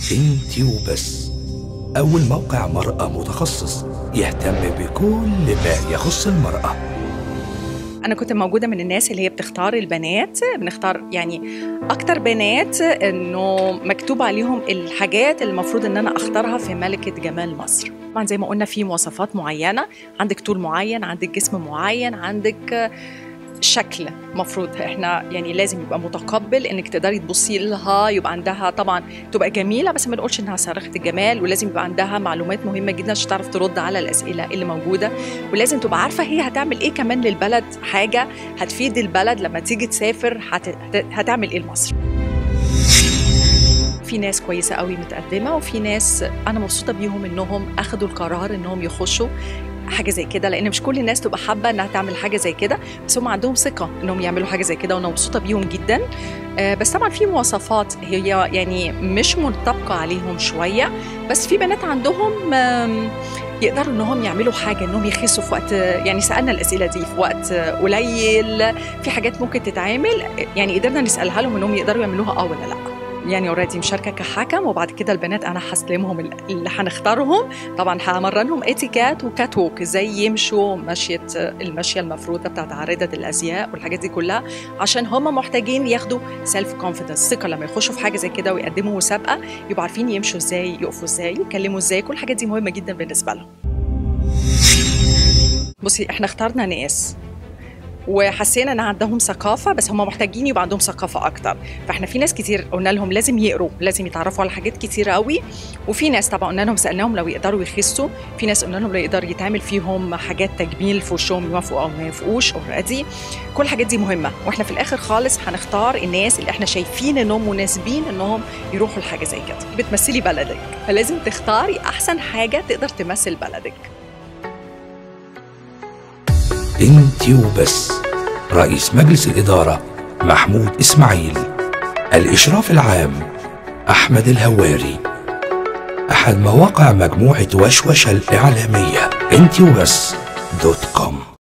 انت وبس أول موقع مرأة متخصص يهتم بكل ما يخص المرأة انا كنت موجوده من الناس اللي هي بتختار البنات بنختار يعني اكتر بنات انه مكتوب عليهم الحاجات اللي المفروض ان انا اختارها في ملكه جمال مصر طبعا زي ما قلنا في مواصفات معينه عندك طول معين عندك جسم معين عندك شكل مفروض احنا يعني لازم يبقى متقبل انك تقدري تبصي لها يبقى عندها طبعا تبقى جميله بس ما نقولش انها صارخه الجمال ولازم يبقى عندها معلومات مهمه جدا عشان تعرف ترد على الاسئله اللي موجوده ولازم تبقى عارفه هي هتعمل ايه كمان للبلد حاجه هتفيد البلد لما تيجي تسافر هت... هت... هتعمل ايه لمصر في ناس كويسه قوي متقدمه وفي ناس انا مبسوطه بيهم انهم اخذوا القرار انهم يخشوا حاجه زي كده لان مش كل الناس تبقى حابه انها تعمل حاجه زي كده بس هم عندهم ثقه انهم يعملوا حاجه زي كده وانا مبسوطه بيهم جدا آه، بس طبعا في مواصفات هي يعني مش منطبقه عليهم شويه بس في بنات عندهم آم، يقدروا انهم يعملوا حاجه انهم يخسوا في وقت يعني سالنا الاسئله دي في وقت قليل في حاجات ممكن تتعمل يعني قدرنا نسالها لهم انهم يقدروا يعملوها اه ولا لا يعني اوريدي مشاركه كحكم وبعد كده البنات انا هسلمهم اللي هنختارهم طبعا همرنهم اتيكات وكات ووك ازاي يمشوا مشيه المشيه المفروضه بتاعت عارضه الازياء والحاجات دي كلها عشان هم محتاجين ياخدوا سيلف كونفيدنس ثقه لما يخشوا في حاجه زي كده ويقدموا مسابقه يبقوا عارفين يمشوا ازاي يقفوا ازاي يتكلموا ازاي كل الحاجات دي مهمه جدا بالنسبه لهم بصي احنا اخترنا ناس وحسينا ان عندهم ثقافه بس هم محتاجين يبقى عندهم ثقافه اكتر فاحنا في ناس كتير قلنا لهم لازم يقروا لازم يتعرفوا على حاجات كتيره قوي وفي ناس طبعا قلنا لهم سالناهم لو يقدروا يخسوا في ناس قلنا لهم لو يقدر يتعمل فيهم حاجات تجميل في وشهم يوافقوا او ما يوافقوش اوريدي كل الحاجات دي مهمه واحنا في الاخر خالص هنختار الناس اللي احنا شايفين انهم مناسبين انهم يروحوا لحاجه زي كده بتمثلي بلدك فلازم تختاري احسن حاجه تقدر تمثل بلدك انت وبس رئيس مجلس الإدارة محمود إسماعيل الإشراف العام أحمد الهواري أحد مواقع مجموعة وشوشة الإعلامية انت وبس دوت كوم